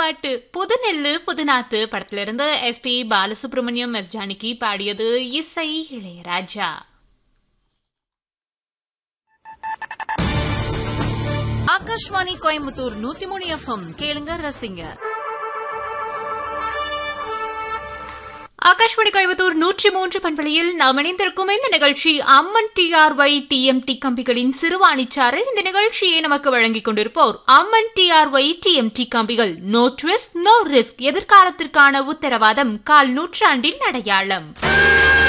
பாட்டு புது நெல்லு புதுநாத்து படத்திலிருந்து S P Balasubrahmanyam S Janaki பாடியது இசை இளையராஜா ஆகாஷ்வாணி கோயம்புத்தூர் நூத்தி மூணு எஃப்எம் கேளுங்க ரசிங்க ஆகாஷ்வாணி கோயம்புத்தூர் நூற்றி மூன்று பண்பலையில் நாம் இணைந்திருக்கும் இந்த நிகழ்ச்சி அம்மன் டிஆர்ஒய் டிஎம்டி கம்பிகளின் சிறுவாணிச்சாரல் இந்த நிகழ்ச்சியை நமக்கு வழங்கிக் கொண்டிருப்போர் அம்மன் டிஆர்ஒய் டிஎம்டி கம்பிகள் நோ ட்விஸ்ட் நோ ரிஸ்க் எதிர்காலத்திற்கான உத்தரவாதம் கால் நூற்றாண்டின் அடையாளம்